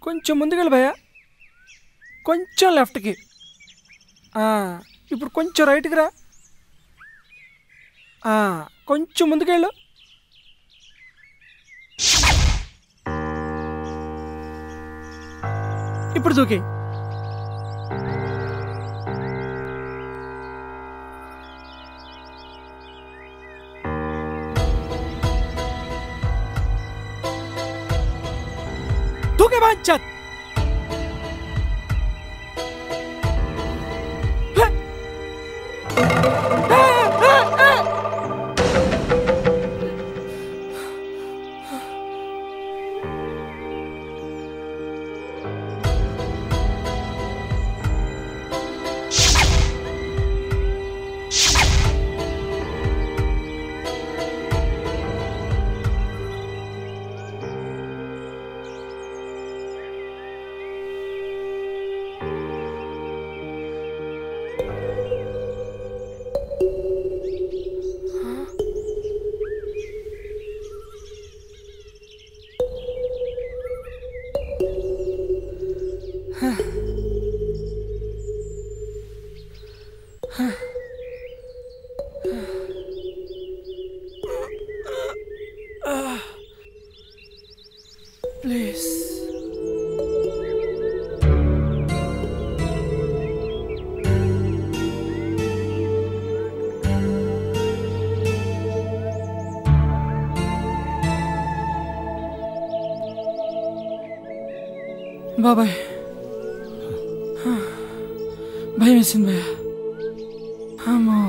కొంచెం ముందుకెళ్ళి భయ్యా కొంచెం లెఫ్ట్కి ఆ, ఇప్పుడు కొంచెం రైట్కి రా ఆ, కొంచెం ముందుకెళ్ళు ఇప్పుడు దూకి దూకే బాంచత్ ప్లీజ్ బాబాయ్ భయం వేసింది భయ అమ్మో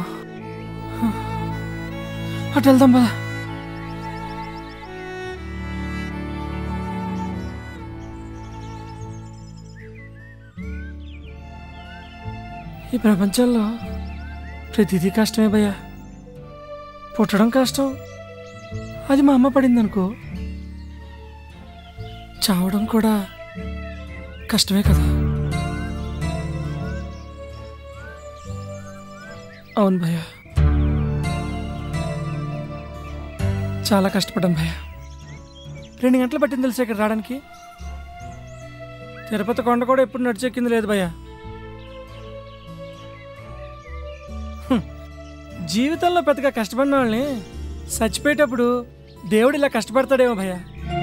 అటు వెళ్దాం పదా ఈ ప్రపంచంలో ప్రతిదీ కష్టమే భయ్యా పుట్టడం కష్టం అది మా అమ్మ పడింది అనుకో చావడం కూడా కష్టమే కదా అవును భయ్యా చాలా కష్టపడ్డాను భయ్యా రెండు గంటలు పట్టింది తెలుసా ఇక్కడ రావడానికి తిరుపతి కొండ కూడా ఎప్పుడు నడిచెక్కింది లేదు భయ్యా హ్మ్. జీవితంలో పెద్దగా కష్టపడిన వాళ్ళని చచ్చిపోయేటప్పుడు దేవుడు ఇలా కష్టపడతాడేమో భయ్యా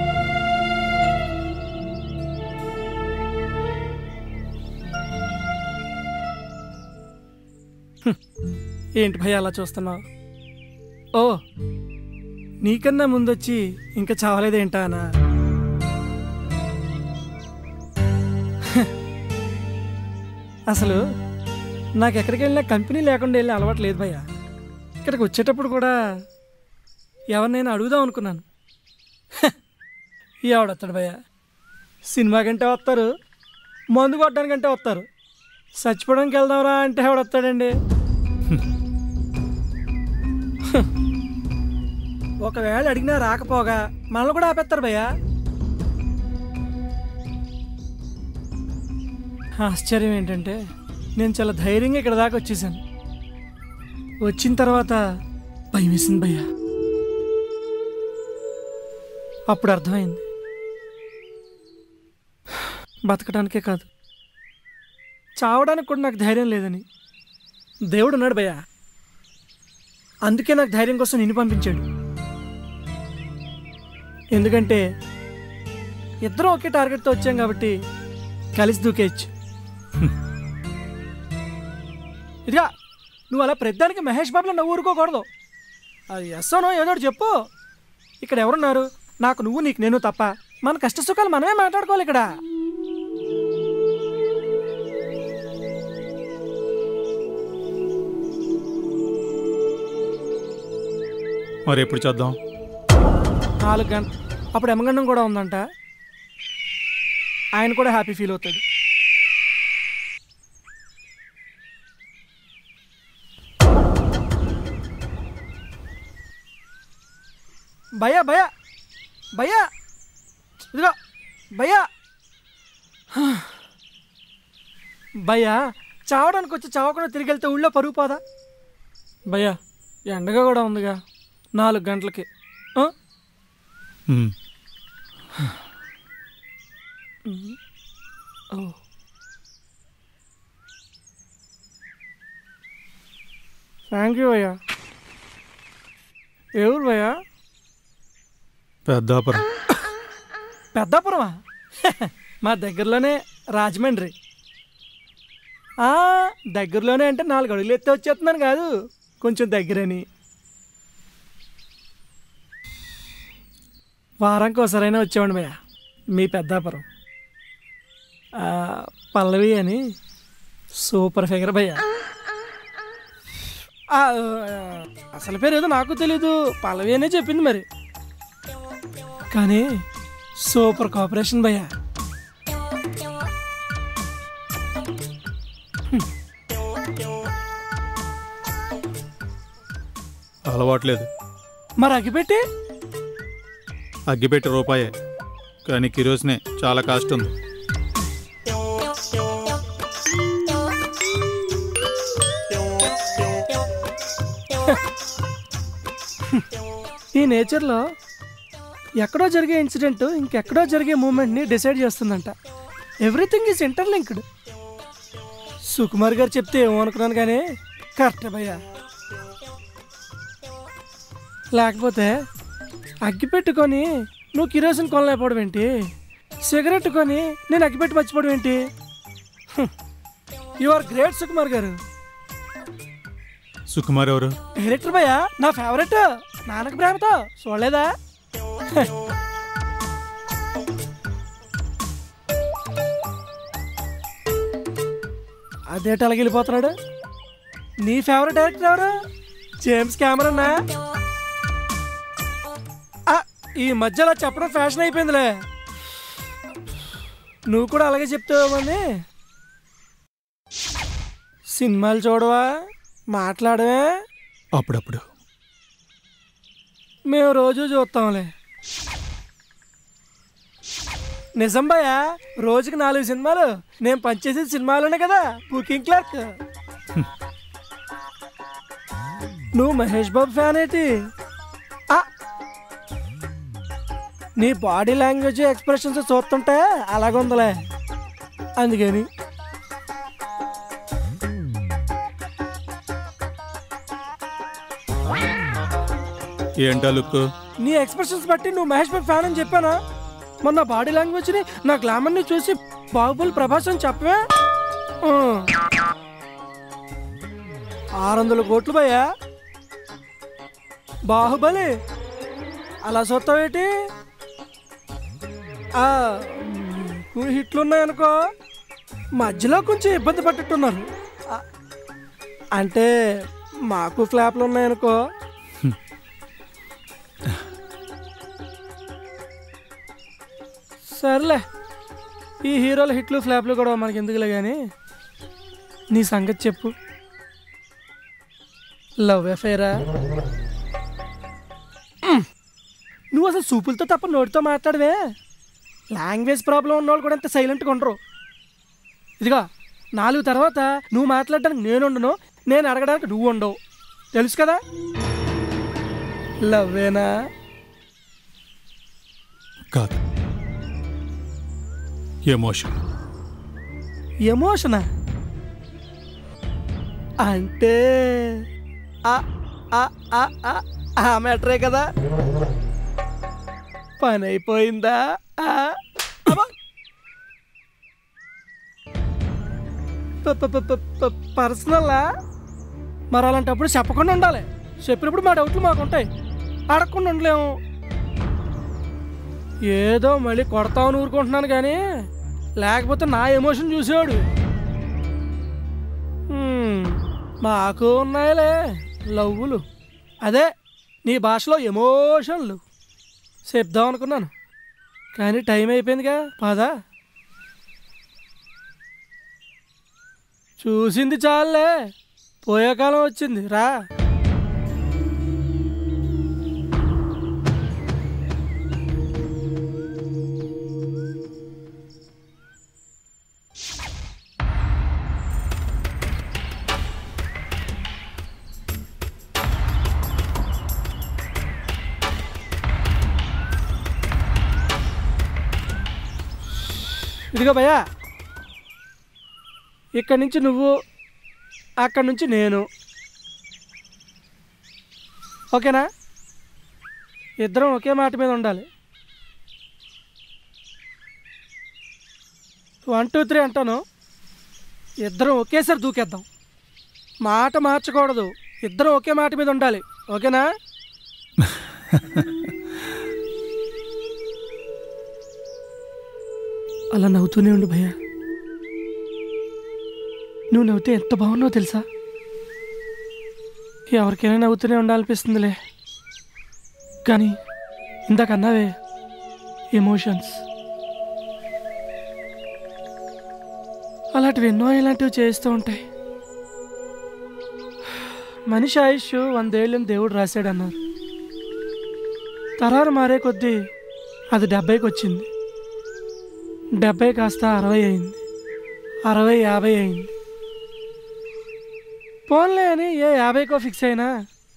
హ్మ్. ఏంటి భయ్యా అలా చూస్తున్నావు ఓ నీకన్నా ముందొచ్చి ఇంకా చావలేదేంటా అనా అసలు నాకు ఎక్కడికి వెళ్ళినా కంపెనీ లేకుండా వెళ్ళి అలవాటు లేదు భయ్యా ఇక్కడికి వచ్చేటప్పుడు కూడా ఎవరినైనా అడుగుదాం అనుకున్నాను హ, ఎవడొస్తాడు భయ్యా సినిమా కంటే వస్తారు మందు కొట్టడానికంటే వస్తారు చచ్చిపోవడానికి వెళ్దాంరా అంటే ఎవడొస్తాడండి హ. ఒకవేళ అడిగినా రాకపోగా మనల్ని కూడా ఆపేస్తారు భయ్యా ఆశ్చర్యం ఏంటంటే నేను చాలా ధైర్యంగా ఇక్కడ దాకా వచ్చేసాను వచ్చిన తర్వాత భయం వేసింది భయ్యా అప్పుడు అర్థమైంది బతకడానికే కాదు చావడానికి కూడా నాకు ధైర్యం లేదని దేవుడు ఉన్నాడు భయ్యా అందుకే నాకు ధైర్యం కోసం నిన్ను పంపించాడు ఎందుకంటే ఇద్దరం ఒకే టార్గెట్తో వచ్చాం కాబట్టి కలిసి దూకేయచ్చు ఇదిగా నువ్వు అలా ప్రతిదానికి మహేష్ బాబులో నవ్వు ఊరుకోకూడదు అది ఎస్సోనో ఏదో ఒకటి చెప్పు ఇక్కడ ఎవరున్నారు నాకు నువ్వు నీకు నేను తప్ప మన కష్ట సుఖాలు మనమే మాట్లాడుకోవాలి ఇక్కడ మరి ఎప్పుడు చేద్దాం నాలుగు గంట అప్పుడు ఎమగండం కూడా ఉందంట ఆయన కూడా హ్యాపీ ఫీల్ అవుతాడు భయ్యా భయ్యా భయ్యా ఇదిగో భయ్యా భయ్యా చావడానికి వచ్చి చావకుండా తిరిగి వెళ్తే ఊళ్ళో పరుగు పోదా భయ్యా ఎండగా కూడా ఉందిగా నాలుగు గంటలకి ఆ? ఉమ్. ఉమ్. థ్యాంక్ యూ భయ్యా ఎవరు భయ్యా పెద్దాపురం పెద్దాపురమా మా దగ్గరలోనే రాజమండ్రి ఆ, దగ్గరలోనే అంటే నాలుగు అడుగులు ఎత్తే వచ్చేస్తున్నాను కాదు కొంచెం దగ్గరని వారానికి ఒకసారైనా వచ్చేవాడి భయ్య మీ పెద్దాపురం ఆ, పల్లవి అని సూపర్ ఫిగర్ భయ్య ఆ, అసలు పేరు ఏదో నాకు తెలీదు పల్లవి అనే చెప్పింది మరి కానీ సూపర్ కోఆపరేషన్ భయ్య అలవాట్లేదు మరి అగిపెట్టి అగ్గిపెట్టి రూపాయే కానీ కిరోసినే చాలా కాస్ట్ ఉంది ఈ నేచర్లో ఎక్కడో జరిగే ఇన్సిడెంట్ ఇంకెక్కడో జరిగే మూమెంట్ని డిసైడ్ చేస్తుందంట everything is interlinked Sukumar garu చెప్తే ఏమో అనుకున్నాను కానీ కరెక్టే భయ్యా లేకపోతే అగ్గి పెట్టుకొని నువ్వు కిరోసిన్ కొనలేకపోవడం ఏంటి సిగరెట్ కొని నేను అగ్గిపెట్టి మర్చిపోవడం ఏంటి యు ఆర్ గ్రేట్ సుకుమార్ గారు సుకుమార్ ఎవరు డైరెక్టర్ భయ్య నా ఫేవరెట్ నాన్నకు ప్రేమతో చూడలేదా అదేట అలాగ వెళ్ళిపోతున్నాడు నీ ఫేవరెట్ డైరెక్టర్ ఎవరు జేమ్స్ కెమెరన్నా ఆ, ఈ మధ్య అలా చెప్పడం ఫ్యాషన్ అయిపోయిందిలే నువ్వు కూడా అలాగే చెప్తావని సినిమాలు చూడవా మాట్లాడవే అప్పుడప్పుడు మేము రోజు చూస్తాంలే నిజం భయ్య రోజుకి నాలుగు సినిమాలు నేను పనిచేసేది సినిమాలోనే కదా బుకింగ్ క్లర్క్ నువ్వు మహేష్ బాబు ఫ్యాన్ ఏంటి ఆ! నీ బాడీ లాంగ్వేజ్ ఎక్స్ప్రెషన్స్ చూస్తుంటే అలాగుందిలే అందుకని ఏంటా లుక్ నీ ఎక్స్ప్రెషన్స్ బట్టి నువ్వు మహేష్ బాబు ఫ్యాన్ అని చెప్పానా మొన్న బాడీ లాంగ్వేజ్ ని నా గ్లామర్ ని చూసి బాహుబలి ప్రభాస్ అని చెప్పవే ఆ. ఆరు వందల కోట్లు భయ్యా బాహుబలి అలా చూస్తావేటి ఆ, నీకు హిట్లు ఉన్నాయనుకో మధ్యలో కొంచెం ఇబ్బంది పట్టుట్టున్నారు ఆ, అంటే మాకు ఫ్లాప్లు ఉన్నాయనుకో సర్లే ఈ హీరోల హిట్లు ఫ్లాప్లు కూడా మనకి ఎందుకులే కానీ నీ సంగతి చెప్పు లవ్ ఎఫైరా నువ్వు అసలు సూపులతో తప్ప నోటితో మాట్లాడవే లాంగ్వేజ్ ప్రాబ్లం ఉన్నవాళ్ళు కూడా అంత సైలెంట్గా ఉండరు ఇదిగా నాలుగు తర్వాత నువ్వు మాట్లాడడానికి నేను ఉండను నేను అడగడానికి నువ్వు ఉండవు తెలుసు కదా లవ్వేనా కాదు ఎమోషన్ ఎమోషనా అంటే ఆ ఆ ఆ ఆ ఆ మ్యాటరే కదా పని అయిపోయిందా ఆ, అబ్బా. ప- ప- ప- ప- ప- పర్సనలా మరి అలాంటప్పుడు చెప్పకుండా ఉండాలి చెప్పినప్పుడు మా డౌట్లు మాకు ఉంటాయి అడగకుండా ఉండలేము ఏదో మళ్ళీ కొడతామని ఊరుకుంటున్నాను కానీ లేకపోతే నా ఎమోషన్ చూసేవాడు హ్మ్, మాకు ఉన్నాయిలే లవ్వులు అదే నీ భాషలో ఎమోషన్లు చెప్దాం అనుకున్నాను కానీ టైం అయిపోయిందిగా పదా చూసింది చాలే పోయే కాలం వచ్చింది రా ఇదిగో భయ్యా ఇక్కడి నుంచి నువ్వు అక్కడి నుంచి నేను ఓకేనా ఇద్దరం ఒకే మాట మీద ఉండాలి వన్ టూ త్రీ అంటాను ఇద్దరం ఒకేసారి దూకేద్దాం మాట మార్చకూడదు ఇద్దరం ఒకే మాట మీద ఉండాలి ఓకేనా అలా నవ్వుతూనే ఉండు భయ్యా నువ్వు నవ్వుతే ఎంత బాగున్నావు తెలుసా ఎవరికైనా నవ్వుతూనే ఉండాలనిపిస్తుందిలే కానీ ఇందాక అన్నావే ఎమోషన్స్ అలాంటివి ఎన్నో ఇలాంటివి చేస్తూ ఉంటాయి మనిషి ఆయుష్ వందేళ్ళని దేవుడు రాశాడన్నారు తరాలు మారే కొద్దీ అది డెబ్బైకి వచ్చింది డెబ్బై కాస్త అరవై అయింది అరవై యాభై అయింది పోన్లే అని ఏ యాభైకో ఫిక్స్ అయినా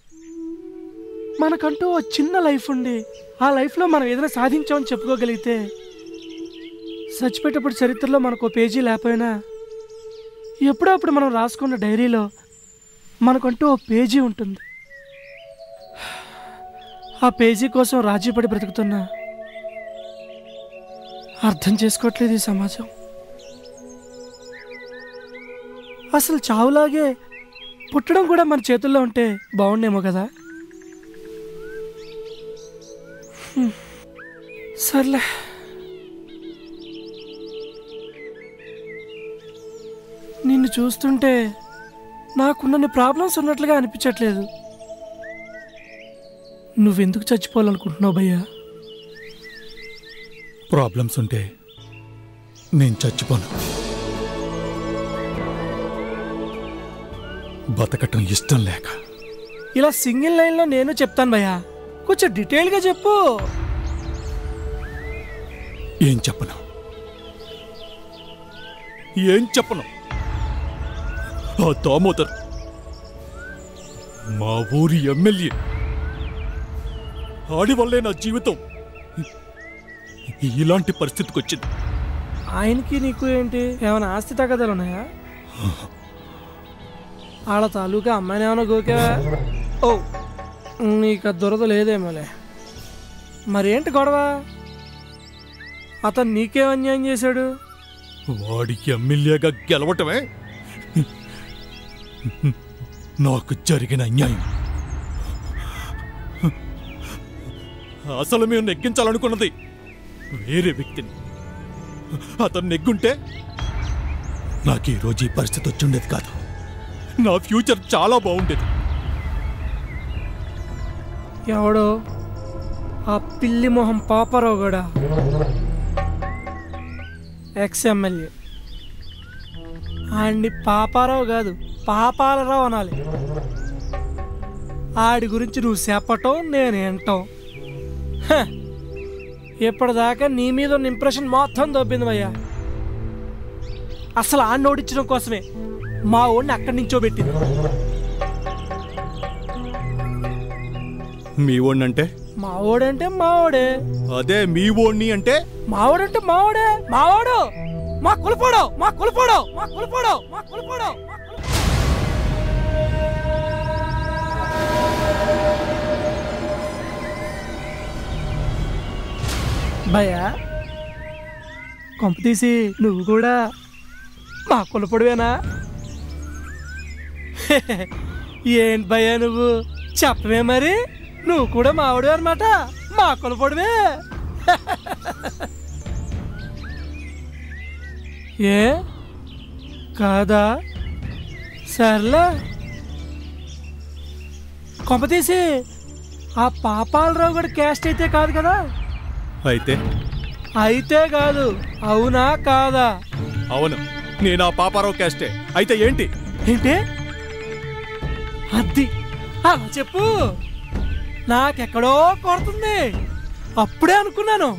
మనకంటూ ఓ చిన్న లైఫ్ ఉండి ఆ లైఫ్లో మనం ఏదైనా సాధించామని చెప్పుకోగలిగితే చచ్చిపోయేటప్పుడు చరిత్రలో మనకు ఓ పేజీ లేకపోయినా ఎప్పుడో అప్పుడు మనం రాసుకున్న డైరీలో మనకంటూ ఓ పేజీ ఉంటుంది ఆ పేజీ కోసం రాజీ పడి బ్రతుకుతున్నా అర్థం చేసుకోవట్లేదు ఈ సమాజం అసలు చావులాగే పుట్టడం కూడా మన చేతుల్లో ఉంటే బాగుండేమో కదా హ్మ్. సర్లే నిన్ను చూస్తుంటే నాకున్నన్ని ప్రాబ్లమ్స్ ఉన్నట్లుగా అనిపించట్లేదు నువ్వెందుకు చచ్చిపోవాలనుకుంటున్నావు భయ్యా ప్రాబ్లమ్స్ ఉంటే నేను చచ్చిపోను బతకటం ఇష్టం లేక ఇలా సింగిల్ లైన్లో నేను చెప్తాను భయ్యా కొంచెం డీటెయిల్గా చెప్పు ఏం చెప్పను ఏం చెప్పను ఆ దామోదర్ మా ఊరి ఎమ్మెల్యే ఆడి వల్లే నా జీవితం ఇలాంటి పరిస్థితికి వచ్చింది ఆయనకి నీకు ఏంటి ఏమైనా ఆస్తి తగ్గదాలు ఉన్నాయా ఆడ తాలూకా అమ్మాయిని ఏమైనా గోకావా ఓ నీకు ఆ దురద లేదేమోలే మరేంటి గొడవ అతను నీకేం అన్యాయం చేశాడు వాడికి ఎమ్మెల్యేగా గెలవటమే నాకు జరిగిన అన్యాయం అసలు మేము నెగ్గించాలనుకున్నది వేరే వ్యక్తిని అతను నెగ్గుంటే నాకు ఈరోజు ఈ పరిస్థితి వచ్చిండేది కాదు నా ఫ్యూచర్ చాలా బాగుండేది ఎవడో ఆ పిల్లి మొహం పాపారావు కూడా ఎక్స్ ఎమ్మెల్యే ఆడిని పాపారావు కాదు పాపాలరావు అనాలి ఆడి గురించి నువ్వు చెప్పటం నేను వింటాం హ, ఇప్పటిదాకా నీ మీద ఉన్న ఇంప్రెషన్ మొత్తం దొబ్బింది భయ్యా అసలు ఆడిని ఓడించడం కోసమే మా ఓడిని అక్కడి నుంచో పెట్టింది మీ ఓడినంటే మా ఓడంటే మా ఓడే అదే మీ ఓడిని అంటే మావాడంటే మావాడే మావాడు మా కులపోడు మా కులపోడు మా కులపోడు మా కులపోడు మా కులపోడు. భయ్యా కొంప తీసి నువ్వు కూడా మా కులపొడివేనా ఏంటి భయ్యా నువ్వు చెప్పవే మరి నువ్వు కూడా మావాడు అనమాట మా కులపొడివే ఏ కాదా సర్లే కొంపతీసి ఆ పాపాలరావు కూడా క్యాస్ట్ అయితే కాదు కదా అయితే అయితే కాదు అవునా కాదా అవును నేను ఆ పాపారావు క్యాస్టే అయితే ఏంటి ఏంటి అది అలా చెప్పు నాకెక్కడో కొడుతుంది అప్పుడే అనుకున్నాను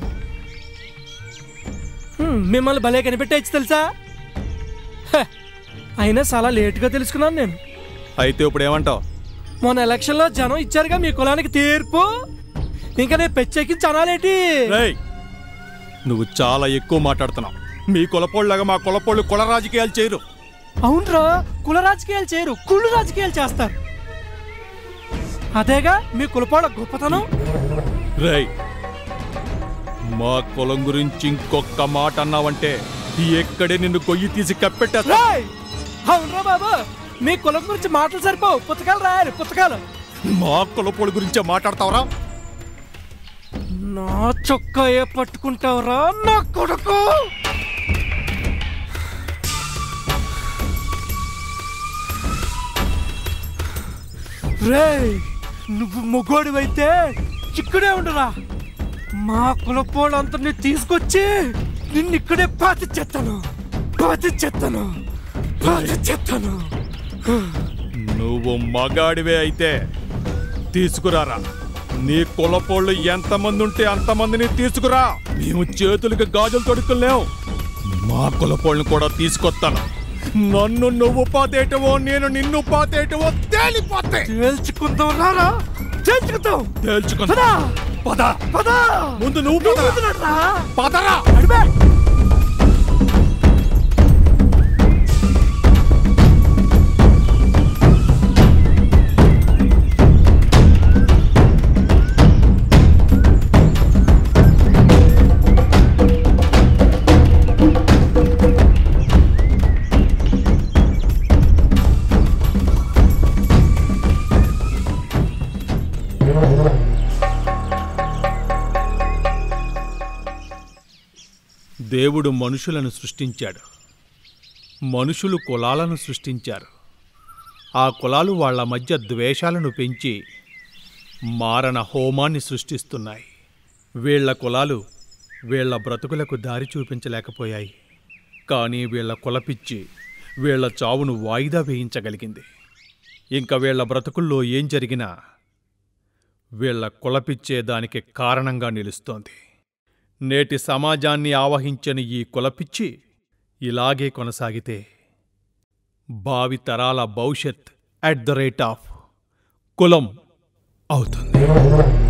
హ్మ్, మిమ్మల్ని భలే కనిపెట్టేచ్చు తెలుసా హ, అయినా చాలా లేటుగా తెలుసుకున్నాను నేను అయితే ఇప్పుడు ఏమంటావు మొన్న ఎలక్షన్లో జనం ఇచ్చారుగా మీ కులానికి తీర్పు ఇంకా నేను పెచ్చెక్కించి అనాలేటి రేయ్ నువ్వు చాలా ఎక్కువ మాట్లాడుతున్నావు మీ కులపోళ్ళగా మా కులపోళ్ళు కుల రాజకీయాలు చేయరు అవునరా కుల రాజకీయాలు చేయరు కుళ్ళు రాజకీయాలు చేస్తారు అదేగా మీ కులపాళ్ళ గొప్పతనం రై మా కులం గురించి ఇంకొక మాట అన్నావంటే ఎక్కడే నిన్ను కొయ్యి తీసి కప్పెట్టేస్తా రాయ్ అవునరా బాబు మీ కులం గురించి మాటలు సరిపోవు పుస్తకాలు రాయాలి పుస్తకాలు మా కులపోడు గురించే మాట్లాడతావరా నా చొక్కా ఏ పట్టుకుంటావురా నా కొడుకు రేయ్ నువ్వు మొగోడివైతే ఇక్కడే ఉండరా మా కులపోళ్ళందరినీ తీసుకొచ్చి నిన్ను ఇక్కడే పాతి చెత్తను పాతి చెత్తను పాతి చెత్తను నువ్వు మగాడివే అయితే తీసుకురారా నీ కులపోళ్ళు ఎంతమంది ఉంటే అంతమందిని తీసుకురా మేము చేతులకి గాజులు తొడుక్కులేం మా కులపోళ్ళని కూడా తీసుకొస్తాను నన్ను నువ్వు పాతేటవో నేను నిన్ను పాతేటవో తేలిపోతే తేల్చుకుందాం రారా తేల్చుకుందాం తేల్చుకుందా పదా పద పదా ముందు నువ్వు పదరా. వదిలేట్రా? పదరా అడిబే దేవుడు మనుషులను సృష్టించాడు మనుషులు కులాలను సృష్టించారు ఆ కులాలు వాళ్ళ మధ్య ద్వేషాలను పెంచి మారణ హోమాన్ని సృష్టిస్తున్నాయి వీళ్ళ కులాలు వీళ్ళ బ్రతుకులకు దారి చూపించలేకపోయాయి కానీ వీళ్ళ కులపిచ్చి వీళ్ళ చావును వాయిదా వేయించగలిగింది ఇంకా వీళ్ళ బ్రతుకుల్లో ఏం జరిగినా వీళ్ళ కులపిచ్చే దానికి కారణంగా నిలుస్తోంది నేటి సమాజాన్ని ఆవహించిన ఈ కులపిచ్చి ఇలాగే కొనసాగితే భావి తరాల భవిష్యత్ అట్ ద రేట్ ఆఫ్ కులం అవుతుంది